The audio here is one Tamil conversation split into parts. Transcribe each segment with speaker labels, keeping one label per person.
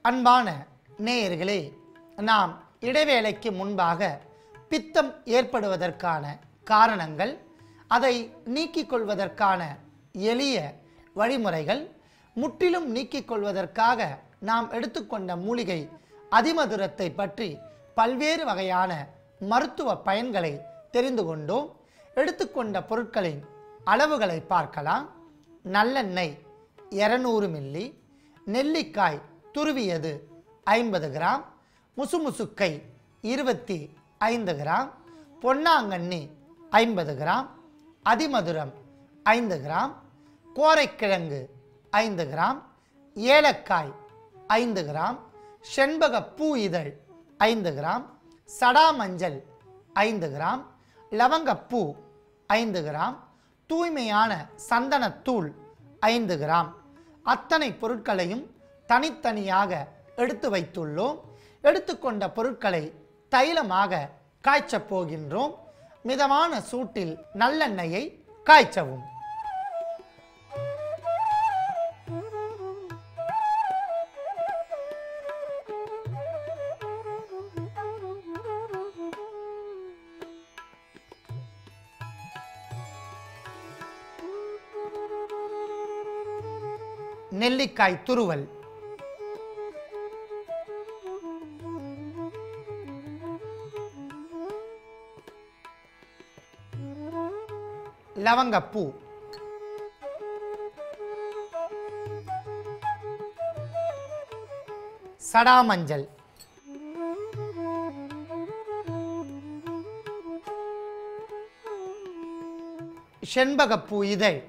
Speaker 1: அன்பான நேயர்களே நாம் இடைவேளைக்கு முன்பாக பித்தம் ஏற்படுவதற்கான காரணங்கள் அதை நீக்கிக் கொள்வதற்கான எளிய வழிமுறைகள் முற்றிலும் நீக்கிக் கொள்வதற்காக நாம் எடுத்துக்கொண்ட மூலிகை அதிமதுரத்தை பற்றி பல்வேறு வகையான மருத்துவ பயன்களை தெரிந்து கொண்டோம் எடுத்துக்கொண்ட பொருட்களின் அளவுகளை பார்க்கலாம் நல்லெண்ணெய் இரநூறு மில்லி நெல்லிக்காய் துருவியது ஐம்பது கிராம் முசுமுசுக்கை இருபத்தி ஐந்து கிராம் பொன்னாங்கண்ணி ஐம்பது கிராம் அதிமதுரம் ஐந்து கிராம் கோரைக்கிழங்கு ஐந்து கிராம் ஏலக்காய் ஐந்து கிராம் செண்பக பூ இதழ் ஐந்து கிராம் சடா மஞ்சள் ஐந்து கிராம் லவங்கப்பூ ஐந்து கிராம் தூய்மையான சந்தனத்தூள் ஐந்து கிராம் அத்தனை பொருட்களையும் தனித்தனியாக எடுத்து வைத்துள்ளோம் எடுத்துக்கொண்ட பொருட்களை தைலமாக காய்ச்சப் போகின்றோம் மிதமான சூட்டில் நல்லெண்ணெயை காய்ச்சவும் நெல்லிக்காய் துருவல் லவங்கப்பூ சடாமஞ்சள் செண்பகப்பூ இதழ்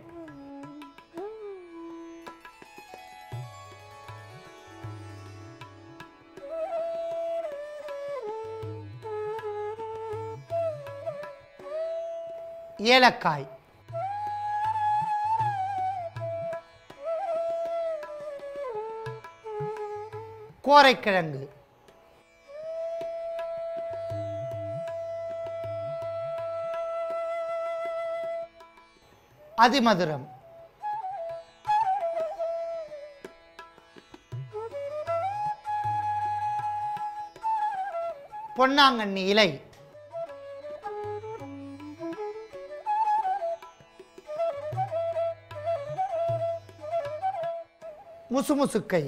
Speaker 1: ஏலக்காய் கோரைக்கிழங்கு அதிமதுரம் பொன்னாங்கண்ணி இலை முசுமுசுக்கை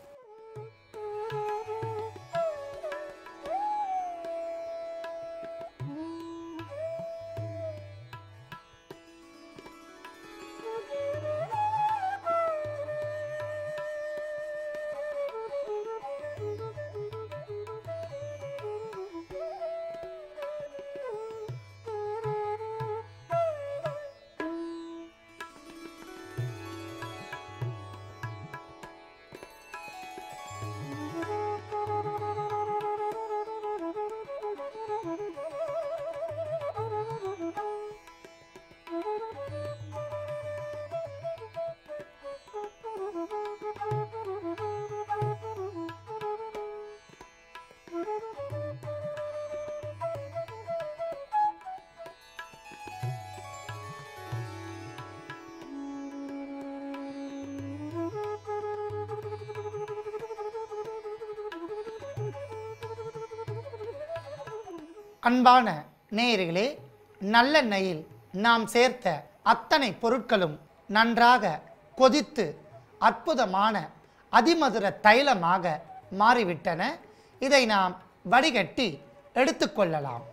Speaker 1: அன்பான நேயர்களே நல்லெண்ணெயில் நாம் சேர்த்த அத்தனை பொருட்களும் நன்றாக கொதித்து அற்புதமான அதிமதுர தைலமாக மாறிவிட்டன இதை நாம் வடிகட்டி எடுத்துக்கொள்ளலாம்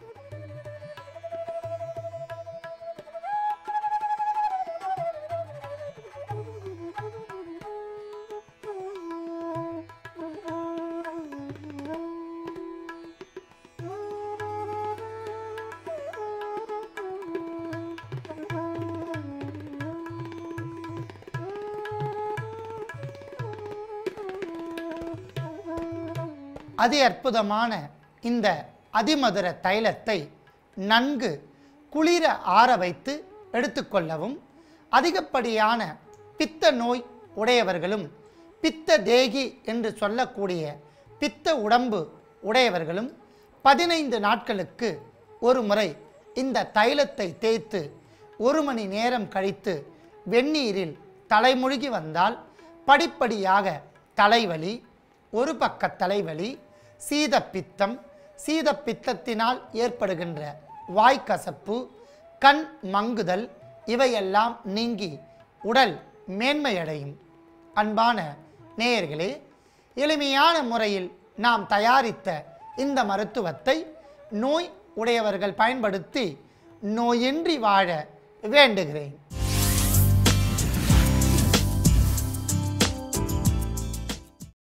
Speaker 1: அதி அற்புதமான இந்த அதிமதுர தைலத்தை நன்கு குளிர ஆற வைத்து எடுத்துக்கொள்ளவும் அதிகப்படியான பித்த நோய் உடையவர்களும் பித்த தேகி என்று சொல்லக்கூடிய பித்த உடம்பு உடையவர்களும் பதினைந்து நாட்களுக்கு ஒரு முறை இந்த தைலத்தை தேய்த்து ஒரு மணி நேரம் கழித்து வெந்நீரில் தலைமுழுகி வந்தால் படிப்படியாக தலைவலி ஒரு பக்க தலைவலி சீதப்பித்தம் சீதப்பித்தத்தினால் ஏற்படுகின்ற வாய்க்கசப்பு கண் மங்குதல் இவையெல்லாம் நீங்கி உடல் மேன்மையடையும் அன்பான நேயர்களே எளிமையான முறையில் நாம் தயாரித்த இந்த மருத்துவத்தை நோய் உடையவர்கள் பயன்படுத்தி நோயின்றி வாழ வேண்டுகிறேன்